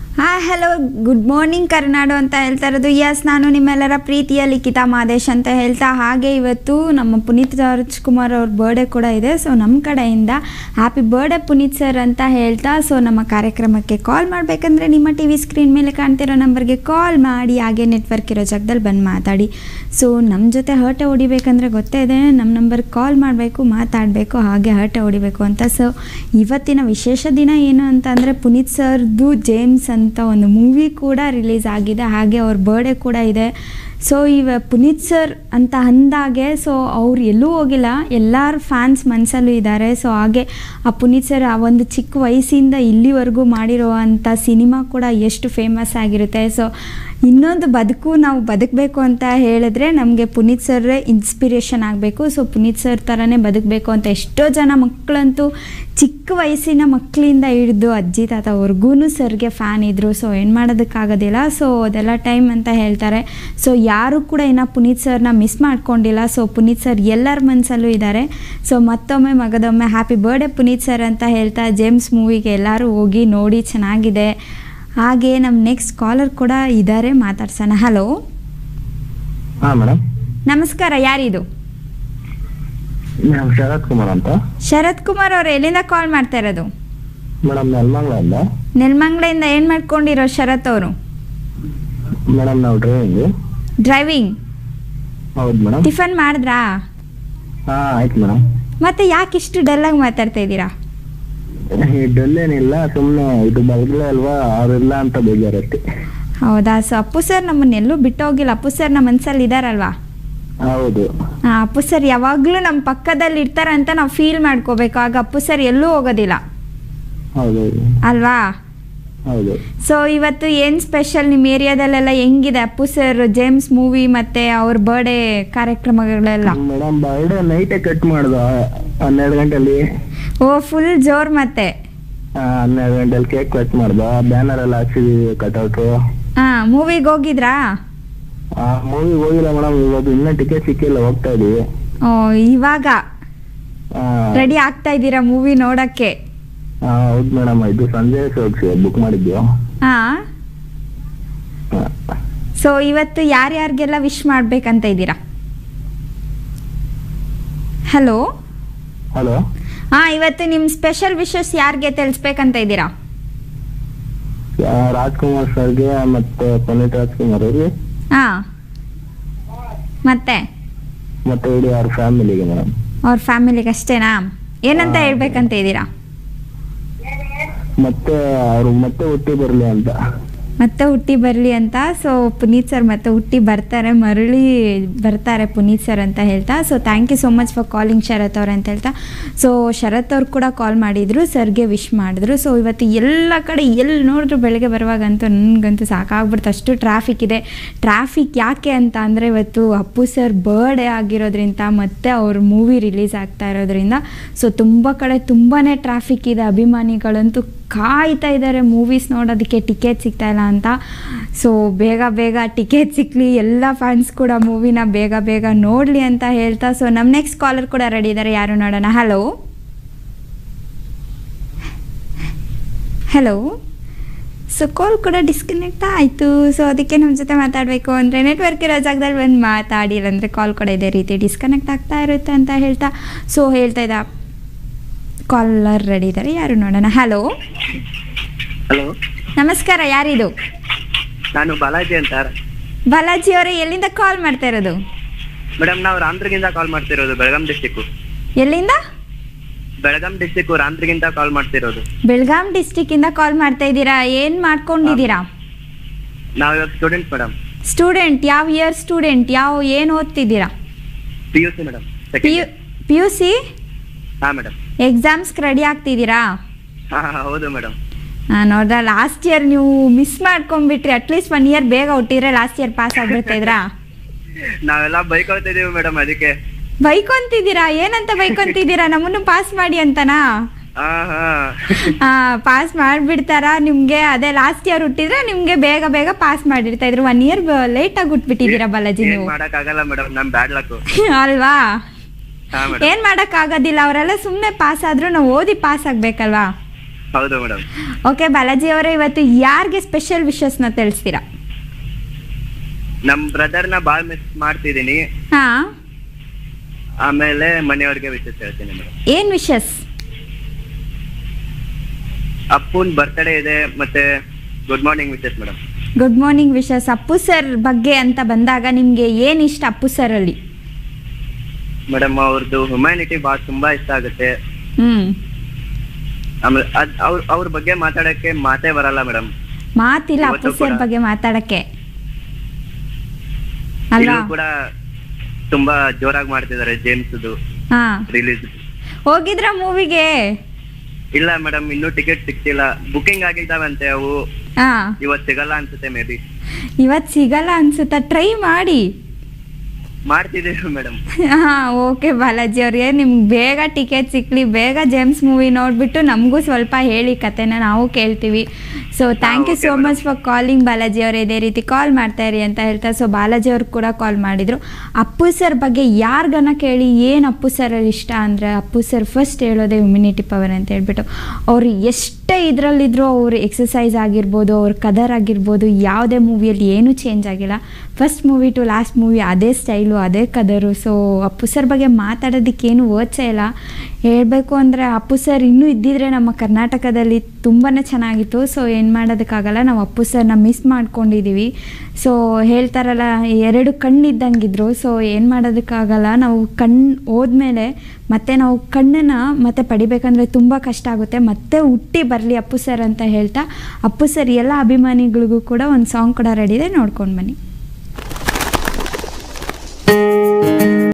ಹಾಂ hello good morning Karnadu ಅಂತ ಹೇಳ್ತಾ ಇರೋದು ಯಸ್ ನಾನು ನಿಮ್ಮೆಲ್ಲರ ಪ್ರೀತಿಯ ಲಿಖಿತಾ ಮಾದೇಶ್ ಅಂತ ಹೇಳ್ತಾ ಹಾಗೆ ಇವತ್ತು ನಮ್ಮ ಪುನೀತ್ ರಾಜ್ಕುಮಾರ್ ಅವ್ರ ಬರ್ಡೇ ಕೂಡ ಇದೆ ಸೊ ನಮ್ಮ ಕಡೆಯಿಂದ ಹ್ಯಾಪಿ ಬರ್ಡೇ ಪುನೀತ್ ಸರ್ ಅಂತ ಹೇಳ್ತಾ ಸೊ ನಮ್ಮ ಕಾರ್ಯಕ್ರಮಕ್ಕೆ ಕಾಲ್ ಮಾಡಬೇಕಂದ್ರೆ ನಿಮ್ಮ ಟಿ ವಿ ಸ್ಕ್ರೀನ್ ಮೇಲೆ ಕಾಣ್ತಿರೋ ನಂಬರ್ಗೆ ಕಾಲ್ ಮಾಡಿ ಹಾಗೆ ನೆಟ್ವರ್ಕ್ ಇರೋ ಜಾಗದಲ್ಲಿ ಬಂದು ಮಾತಾಡಿ ಸೊ ನಮ್ಮ ಜೊತೆ ಹರಟೆ ಹೊಡಿಬೇಕಂದ್ರೆ ಗೊತ್ತೇ ಇದೆ ನಮ್ಮ ನಂಬರ್ಗೆ ಕಾಲ್ ಮಾಡಬೇಕು ಮಾತಾಡಬೇಕು ಹಾಗೆ ಹರಟೆ ಹೊಡಿಬೇಕು ಅಂತ ಸೊ ಇವತ್ತಿನ ವಿಶೇಷ ದಿನ ಏನು ಅಂತ ಅಂದರೆ ಪುನೀತ್ ಸರ್ದು ಜೇಮ್ಸ್ ಅಂತ ಒಂದು ಮೂವಿ ಕೂಡ ರಿಲೀಸ್ ಆಗಿದೆ ಹಾಗೆ ಅವ್ರ ಬರ್ಡೇ ಕೂಡ ಇದೆ ಸೊ ಇವ ಪುನೀತ್ ಸರ್ ಅಂತ ಅಂದಾಗೆ ಸೊ ಅವ್ರು ಎಲ್ಲೂ ಹೋಗಿಲ್ಲ ಎಲ್ಲರ ಫ್ಯಾನ್ಸ್ ಮನಸ್ಸಲ್ಲೂ ಇದ್ದಾರೆ ಸೊ ಹಾಗೆ ಆ ಪುನೀತ್ ಸರ್ ಆ ಒಂದು ಚಿಕ್ಕ ವಯಸ್ಸಿಂದ ಇಲ್ಲಿವರೆಗೂ ಮಾಡಿರೋ ಅಂಥ ಸಿನಿಮಾ ಕೂಡ ಎಷ್ಟು ಫೇಮಸ್ ಆಗಿರುತ್ತೆ ಸೊ ಇನ್ನೊಂದು ಬದುಕು ನಾವು ಬದುಕಬೇಕು ಅಂತ ಹೇಳಿದ್ರೆ ನಮಗೆ ಪುನೀತ್ ಸರ್ರೇ ಇನ್ಸ್ಪಿರೇಷನ್ ಆಗಬೇಕು ಸೊ ಪುನೀತ್ ಸರ್ ಥರನೇ ಬದುಕಬೇಕು ಅಂತ ಎಷ್ಟೋ ಜನ ಮಕ್ಕಳಂತೂ ಚಿಕ್ಕ ವಯಸ್ಸಿನ ಮಕ್ಕಳಿಂದ ಹಿಡಿದು ಅಜ್ಜಿ ತಾತವರೆಗೂ ಸರ್ಗೆ ಫ್ಯಾನ್ ಇದ್ದರು ಸೊ ಏನು ಮಾಡೋದಕ್ಕಾಗೋದಿಲ್ಲ ಸೊ ಅದೆಲ್ಲ ಟೈಮ್ ಅಂತ ಹೇಳ್ತಾರೆ ಸೊ ಯಾರು ಕೂಡ ಇನ್ನು ಪುನೀತ್ ಸರ್ನ ಮಿಸ್ ಮಾಡ್ಕೊಂಡಿಲ್ಲ ಸೊ ಪುನೀತ್ ಸರ್ ಎಲ್ಲರ ಮನಸ್ಸಲ್ಲೂ ಇದ್ದಾರೆ ಸೊ ಮತ್ತೊಮ್ಮೆ ಮಗದೊಮ್ಮೆ ಹ್ಯಾಪಿ ಬರ್ಡೇ ಪುನೀತ್ ಸರ್ ಅಂತ ಹೇಳ್ತಾ ಜೇಮ್ಸ್ ಮೂವಿಗೆ ಎಲ್ಲರೂ ಹೋಗಿ ನೋಡಿ ಚೆನ್ನಾಗಿದೆ ಹಾಗೆ ನಮ್ಮ ನೆಕ್ಸ್ಟ್ ಕಾಲರ್ ಕೂಡ ಇದ್ದಾರೆ ಮಾತಾಡ್ಸೋಣ ಹಲೋ ಹಾ ಮೇಡಮ್ ನಮಸ್ಕಾರ ಯಾರಿದು ನಾನು ಶರತ್ ಕುಮಾರ್ ಅಂತ ಶರತ್ ಕುಮಾರ್ ಅವ್ರು ಎಲ್ಲಿಂದ ಕಾಲ್ ಮಾಡ್ತಾ ಇರೋದು ಮೇಡಮ್ ನೆಲಮಂಗಲದಿಂದ ನೆಲಮಂಗ್ಲೆಯಿಂದ ಏನು ಮಾಡ್ಕೊಂಡಿರೋ ಶರತ್ ಅವರು ಮೇಡಮ್ ನಾವು ಡ್ರೈವಿಂಗ್ ಡ್ರೈವಿಂಗ್ ಹೌದು ಮೇಡಮ್ ಟಿಫನ್ ಮಾಡಿದ್ರಾ ಹಾ ಆಯ್ತು ಮೇಡಮ್ ಮತ್ತೆ ಯಾಕೆ ಇಷ್ಟು ಡಲ್ಲಾಗಿ ಮಾತಾಡ್ತಾ ಇದ್ದೀರಾ ಈ ಡಲ್ ಏನಿಲ್ಲ ಸುಮ್ಮನೆ ಇದು ಬಲ್ಗಲೆ ಅಲ್ವಾ ಅವ್ರಿಲ್ಲ ಅಂತ ಬೇಜಾರಷ್ಟೇ ಹೌದಾ ಸೊ ಅಪ್ಪು ಸರ್ ನಮ್ಮನ್ನೆಲ್ಲೂ ಬಿಟ್ಟು ಹೋಗಿಲ್ಲ ಅಪ್ಪು ಸರ್ ನಮ್ಮ ಮನಸ್ಸಲ್ಲಿ ಇದ್ದಾರಲ್ವಾ ಹೌದು ಆ, ಅಪ್ಪು ಸರ್ ಯಾವಾಗಲೂ ನಮ್ಮ ಪಕ್ಕದಲ್ಲಿ ಇರ್ತಾರೆ ಅಂತ ನಾವು ಫೀಲ್ ಮಾಡ್ಕೋಬೇಕು ಆಗ ಅಪ್ಪು ಸರ್ ಎಲ್ಲೂ ಹೋಗೋದಿಲ್ಲ ಹೌದು ಅಲ್ವಾ ಹೌದು ಸೊ ಇವತ್ತು ಏನು ಸ್ಪೆಷಲ್ ನಿಮ್ಮ ಏರಿಯಾದಲ್ಲೆಲ್ಲ ಹೆಂಗಿದೆ ಅಪ್ಪು ಸರ್ ಜೇಮ್ಸ್ ಮೂವಿ ಮತ್ತೆ ಅವ್ರ ಬರ್ಡೇ ಕಾರ್ಯಕ್ರಮಗಳೆಲ್ಲ ಮೇಡಮ್ ಬರ್ಡೇ ನೈಟೇ ಕಟ್ ಮಾಡ್ದ ಹನ್ನೆರಡು ಗಂಟೆಲಿ ಓ ಫುಲ್ ಜೋರ್ ಮತ್ತೆ ಆ, ಹನ್ನೆರಡು ಗಂಟೆಲಿ ಕೇಕ್ ಕಟ್ ಮಾಡ್ದ ಬ್ಯಾನರ್ ಎಲ್ಲ ಹಾಕ್ಸಿದೀವಿ ಕಟ್ಔಟು ಹಾಂ ಮೂವಿಗೆ ಹೋಗಿದ್ರಾ ಮೂವಿ ಹೋಗಿಲ್ಲ ಮೇಡಮ್ ಇವತ್ತು ಇನ್ನೂ ಟಿಕೆಟ್ ಸಿಕ್ಕಿಲ್ಲ ಹೋಗ್ತಾ ಇದೀವಿ ಓ ಇವಾಗ ಆ, ರೆಡಿ ಆಗ್ತಾ ಇದ್ದೀರಾ ಮೂವಿ ನೋಡಕ್ಕೆ ಆ, ಹೌದು ಮೇಡಮ್ ಇದು ಸಂಜೆ ಶೋಕ್ಸ್ ಬುಕ್ ಮಾಡಿದ್ವಿ ಹಾಂ ಆ, ಸೊ ಇವತ್ತು ಯಾರ್ಯಾರಿಗೆಲ್ಲ ವಿಶ್ ಮಾಡ್ಬೇಕಂತ ಇದ್ದೀರಾ ಹಲೋ ಹಲೋ ಹಾಂ ಇವತ್ತು ನಿಮ್ಮ ಸ್ಪೆಷಲ್ ವಿಶಸ್ ಯಾರಿಗೆ ತಿಳಿಸ್ಬೇಕಂತ ಇದ್ದೀರಾ ಆ, ರಾಜ್ಕುಮಾರ್ ಸರ್ಗೆ ಮತ್ತೆ ಪುನೀತ್ ರಾಜ್ಕುಮಾರ್ ಅವ್ರಿಗೆ ಹಾಂ ಮತ್ತೆ ಮತ್ತೆ ಇಡೀ ಅವ್ರ ಫ್ಯಾಮಿಲಿಗೆ ಮೇಡಮ್ ಅವ್ರ ಫ್ಯಾಮಿಲಿಗೆ ಅಷ್ಟೇನಾ ಏನಂತ ಹಾ. ಹೇಳ್ಬೇಕಂತ ಇದ್ದೀರಾ ಮತ್ತೆ ಅವ್ರು ಮತ್ತೆ ಹುಟ್ಟಿ ಬರ್ಲಿ ಅಂತ ಮತ್ತೆ ಹುಟ್ಟಿ ಬರಲಿ ಅಂತ ಸೊ ಪುನೀತ್ ಸರ್ ಮತ್ತೆ ಹುಟ್ಟಿ ಬರ್ತಾರೆ ಮರಳಿ ಬರ್ತಾರೆ ಪುನೀತ್ ಸರ್ ಅಂತ ಹೇಳ್ತಾ so thank you so much for calling Sharath ಅವ್ರು ಅಂತ ಹೇಳ್ತಾ ಸೊ ಶರತ್ ಅವ್ರು ಕೂಡ ಕಾಲ್ ಮಾಡಿದರು ಸರ್ಗೆ ವಿಶ್ ಮಾಡಿದ್ರು ಸೊ ಇವತ್ತು ಎಲ್ಲ ಕಡೆ ಎಲ್ಲಿ ನೋಡಿದ್ರು ಬೆಳಗ್ಗೆ ಬರುವಾಗಂತೂ ನನಗಂತೂ ಸಾಕಾಗ್ಬಿಡ್ತು ಅಷ್ಟು ಟ್ರಾಫಿಕ್ ಇದೆ ಟ್ರಾಫಿಕ್ ಯಾಕೆ ಅಂತ ಅಂದರೆ ಇವತ್ತು ಅಪ್ಪು ಸರ್ ಬರ್ಡೇ ಆಗಿರೋದ್ರಿಂದ ಮತ್ತೆ ಅವ್ರ ಮೂವಿ ರಿಲೀಸ್ ಆಗ್ತಾ ಇರೋದ್ರಿಂದ ಸೊ ತುಂಬ ಕಡೆ ತುಂಬಾ ಟ್ರಾಫಿಕ್ ಇದೆ ಅಭಿಮಾನಿಗಳಂತೂ ಕಾಯ್ತಾ ಇದ್ದಾರೆ ಮೂವೀಸ್ ನೋಡೋದಕ್ಕೆ ಟಿಕೆಟ್ ಸಿಗ್ತಾ ಇಲ್ಲ ಅಂತ ಸೊ ಬೇಗ ಬೇಗ ಟಿಕೆಟ್ ಸಿಕ್ಕಲಿ ಎಲ್ಲ ಫ್ಯಾನ್ಸ್ ಕೂಡ ಮೂವಿನ ಬೇಗ ಬೇಗ ನೋಡಲಿ ಅಂತ ಹೇಳ್ತಾ ಸೊ ನಮ್ಮ ನೆಕ್ಸ್ಟ್ ಕಾಲರ್ ಕೂಡ ರೆಡಿ ಇದ್ದಾರೆ ಯಾರು ನೋಡೋಣ ಹಲೋ ಹಲೋ ಸೊ ಕಾಲ್ ಕೂಡ ಡಿಸ್ಕನೆಕ್ಟ್ ಆಯಿತು ಸೊ ಅದಕ್ಕೆ ನಮ್ಮ ಜೊತೆ ಮಾತಾಡಬೇಕು ಅಂದರೆ ನೆಟ್ವರ್ಕ್ ಇರೋ ಜಾಗದಲ್ಲಿ ಬಂದು ಮಾತಾಡಿ ಇಲ್ಲಾಂದರೆ ಕಾಲ್ ಕೂಡ ಇದೇ ರೀತಿ ಡಿಸ್ಕನೆಕ್ಟ್ ಆಗ್ತಾ ಇರುತ್ತೆ ಅಂತ ಹೇಳ್ತಾ ಸೊ ಹೇಳ್ತಾ ಇದ್ದ ಕಾಲರ್ ರೆಡಿ ಇದ್ದಾರೆ ಯಾರು ನೋಡೋಣ ಹಲೋ ಹಲೋ ನಮಸ್ಕಾರ ಯಾರಿದು ನಾನು ಬಾಲಾಜಿ ಅಂತ ಬಾಲಾಜಿ ಅವರೇ ಎಲ್ಲಿಂದ ಕಾಲ್ ಮಾಡ್ತಾ ಇರೋದು ಮೇಡಮ್ ನಾವು ರಾಮದುರ್ಗಿಂದ ಕಾಲ್ ಮಾಡ್ತಿರೋದು ಬೆಳಗಾಂ ಡಿಸ್ಟಿಕ್ಕು ಎಲ್ಲಿಂದ ಬೆಳಗಾಂ ಡಿಸ್ಟಿಕ್ಕು ರಾಮದುರ್ಗಿಂದ ಕಾಲ್ ಮಾಡ್ತಿರೋದು ಬೆಳಗಾಂ ಡಿಸ್ಟಿಕ್ಕಿಂದ ಕಾಲ್ ಮಾಡ್ತಾ ಇದ್ದೀರಾ ಏನು ಮಾಡ್ಕೊಂಡಿದ್ದೀರಾ ನಾವು ಇವಾಗ ಸ್ಟೂಡೆಂಟ್ ಮೇಡಮ್ ಸ್ಟೂಡೆಂಟ್ ಯಾವ ಇಯರ್ ಸ್ಟೂಡೆಂಟ್ ಯಾವ ಏನು ಓದ್ತಿದ್ದೀರಾ P U C madam P U P U C ಹಾಂ ಮೇಡಮ್ ಎಕ್ಸಾಮ್ಸ್ಗೆ ರೆಡಿ ಆಗ್ತಿದ್ದೀರಾ ಹಾಂ ಹೌದು ಮೇಡಮ್ ನೋಡ್ದ ಲಾಸ್ಟ್ ಇಯರ್ ನೀವು ಮಿಸ್ ಮಾಡ್ಕೊಂಡ್ಬಿಟ್ರಿ ಅಟ್ಲೀಸ್ಟ್ ಒನ್ ಇಯರ್ ಬೇಗ ಹುಟ್ಟಿದ್ರೆ ಲಾಸ್ಟ್ ಇಯರ್ ಪಾಸ್ ಆಗ್ಬಿಡ್ತಾ ಇದ್ರಾ ನಾವೆಲ್ಲ ಬೈಕ್ ಹೋಗ್ತಿದೀವಿ ಮೇಡಮ್ ಅದಕ್ಕೆ ಬೈಕೊಂತಿದ್ದೀರಾ ಏನಂತ ಬೈಕೊಂತಿದ್ದೀರಾ ನಮ್ಮನ್ನು ಪಾಸ್ ಮಾಡಿ ಅಂತನಾ ಹಾಂ ಹಾಂ ಪಾಸ್ ಮಾಡಿಬಿಡ್ತಾರಾ ನಿಮಗೆ ಅದೇ ಲಾಸ್ಟ್ ಇಯರ್ ಹುಟ್ಟಿದ್ರೆ ನಿಮಗೆ ಬೇಗ ಬೇಗ ಪಾಸ್ ಮಾಡಿರ್ತಾ ಇದ್ರು ಒನ್ ಇಯರ್ ಲೇಟಾಗಿ ಹುಟ್ಬಿಟ್ಟಿದ್ದೀರಾ ಬಾಲಾಜಿ ಏನ್ ನೀವು ಮಾಡಕ್ಕಾಗಲ್ಲ ಮೇಡಮ್ ನಮ್ ಬ್ಯಾಡ್ ಲಕ್ ಅಲ್ವಾ ಹಾ ಮೇಡಮ್ ಏನ್ ಮಾಡಕ್ ಆಗೋದಿಲ್ಲ ಅವರೆಲ್ಲ ಸುಮ್ಮನೆ ಪಾಸ್ ಆದ್ರೂ ನಾವು ಓದಿ ಪಾಸ್ ಆಗ್ಬೇಕಲ್ವಾ ಹೌದು ಮೇಡಮ್ ಓಕೆ ಬಾಲಾಜಿ ಅವರೇ ಇವತ್ತು ಯಾರಿಗೆ ಸ್ಪೆಷಲ್ ವಿಶಸ್ನ ತಿಳಿಸ್ತೀರಾ ನಮ್ ಬ್ರದರ್ನ ಬಾಳ್ ಮಿಸ್ ಮಾಡ್ತಿದೀನಿ ಹಾಂ ಆಮೇಲೆ ಮನೆಯವ್ರಿಗೆ ವಿಶೇಷ ಹೇಳ್ತೀನಿ ಮೇಡಮ್ ಏನು ವಿಶಸ್ ಅಪ್ಪನ್ ಬರ್ತ್ಡೇ ಇದೆ ಮತ್ತೆ ಗುಡ್ ಮಾರ್ನಿಂಗ್ ವಿಶೇಷ madam good morning wishes Appu sir ಬಗ್ಗೆ ಅಂತ ಬಂದಾಗ ನಿಮಗೆ ಏನು ಇಷ್ಟ ಅಪ್ಪು ಸರಲ್ಲಿ ಮೇಡಮ್ ಅವ್ರದ್ದು ಹ್ಯುಮ್ಯಾನಿಟಿ ಭಾಳ ತುಂಬಾ ಇಷ್ಟ ಆಗುತ್ತೆ ಹ್ಞೂ ಆಮೇಲೆ ಅದ್ ಅವ್ರ ಅವ್ರ ಬಗ್ಗೆ ಮಾತಾಡಕ್ಕೆ ಮಾತೇ ಬರಲ್ಲ ಮೇಡಮ್ ಮಾತಿಲ್ಲ ಅಪ್ಪು ಇವತ್ತು ಸರ್ ಕೂಡ- ಬಗ್ಗೆ ಮಾತಾಡಕ್ಕೆ ಇಲ್ಲೂ ಅಲ್ವಾ ಕೂಡ ತುಂಬಾ ಜೋರಾಗಿ ಮಾಡ್ತಿದ್ದಾರೆ ಜೇಮ್ಸ್ದು ಹಾಂ ರಿಲೀಸ್ ಹೋಗಿದ್ರ ಮೂವಿಗೆ ಇಲ್ಲ ಮೇಡಮ್ ಇನ್ನೂ ಟಿಕೆಟ್ ಸಿಕ್ತಿಲ್ಲ ಬುಕಿಂಗ್ ಆಗಿದ್ದಾವಂತೆ ಅವು ಹಾಂ ಇವತ್ ಸಿಗಲ್ಲ ಅನ್ಸುತ್ತೆ ಮೇ ಬಿ ಇವತ್ತು ಸಿಗಲ್ಲ ಅನ್ಸುತ್ತಾ ಟ್ರೈ ಮಾಡಿ ಮಾಡ್ತಿದ್ದೀವಿ ಮೇಡಮ್ ಹಾಂ ಓಕೆ ಬಾಲಾಜಿ ಅವ್ರಿಗೆ ನಿಮ್ಗೆ ಬೇಗ ಟಿಕೆಟ್ ಸಿಕ್ಲಿ ಬೇಗ ಜೇಮ್ಸ್ ಮೂವಿ ನೋಡಿಬಿಟ್ಟು ನಮಗೂ ಸ್ವಲ್ಪ ಹೇಳಿ ಕತೆನ ನಾವು ಕೇಳ್ತೀವಿ so thank you okay, so madam. Much for calling Balaji ಅವರು ಇದೇ ರೀತಿ ಕಾಲ್ ಮಾಡ್ತಾ ಇರಿ ಅಂತ ಹೇಳ್ತಾ ಸೊ ಬಾಲಾಜಿ ಅವ್ರು ಕೂಡ ಕಾಲ್ ಮಾಡಿದರು ಅಪ್ಪು ಸರ್ ಬಗ್ಗೆ ಯಾರಿಗನ ಕೇಳಿ ಏನು ಅಪ್ಪು ಸರಲ್ಲಿ ಇಷ್ಟ ಅಂದರೆ ಅಪ್ಪು ಸರ್ ಫಸ್ಟ್ ಹೇಳೋದೇ ಇಮ್ಯುನಿಟಿ ಪವರ್ ಅಂತ ಹೇಳ್ಬಿಟ್ಟು ಅವರು ಎಷ್ಟೇ ಇದರಲ್ಲಿದ್ದರೂ ಅವ್ರ ಎಕ್ಸಸೈಸ್ ಆಗಿರ್ಬೋದು ಅವ್ರ ಕದರ್ ಆಗಿರ್ಬೋದು ಯಾವುದೇ ಮೂವಿಯಲ್ಲಿ ಏನೂ ಚೇಂಜ್ ಆಗಿಲ್ಲ first movie to last movie ಅದೇ ಸ್ಟೈಲು ಅದೇ ಕದರು ಸೊ ಅಪ್ಪು ಸರ್ ಬಗ್ಗೆ ಮಾತಾಡೋದಕ್ಕೇನು ವರ್ಡ್ಸೇ ಇಲ್ಲ ಹೇಳಬೇಕು ಅಂದರೆ ಅಪ್ಪು ಸರ್ ಇನ್ನೂ ಇದ್ದಿದ್ರೆ ನಮ್ಮ ಕರ್ನಾಟಕದಲ್ಲಿ ತುಂಬಾ ಚೆನ್ನಾಗಿತ್ತು ಸೊ ಏನು ಮಾಡೋದಕ್ಕಾಗಲ್ಲ ನಾವು ಅಪ್ಪು ಸರ್ನ ಮಿಸ್ ಮಾಡ್ಕೊಂಡಿದ್ದೀವಿ ಸೊ ಹೇಳ್ತಾರಲ್ಲ ಎರಡು ಕಣ್ಣಿದ್ದಂಗಿದ್ರು ಸೊ ಏನು ಮಾಡೋದಕ್ಕಾಗಲ್ಲ ನಾವು ಕಣ್ಣು ಹೋದ್ಮೇಲೆ ಮತ್ತೆ ನಾವು ಕಣ್ಣನ್ನು ಮತ್ತೆ ಪಡಿಬೇಕಂದ್ರೆ ತುಂಬ ಕಷ್ಟ ಆಗುತ್ತೆ ಮತ್ತೆ ಹುಟ್ಟಿ ಬರಲಿ ಅಪ್ಪು ಸರ್ ಅಂತ ಹೇಳ್ತಾ ಅಪ್ಪು ಸರ್ ಎಲ್ಲ ಅಭಿಮಾನಿಗಳಿಗೂ ಕೂಡ ಒಂದು ಸಾಂಗ್ ಕೂಡ ರೆಡಿ ಇದೆ ನೋಡ್ಕೊಂಡು ಬನ್ನಿ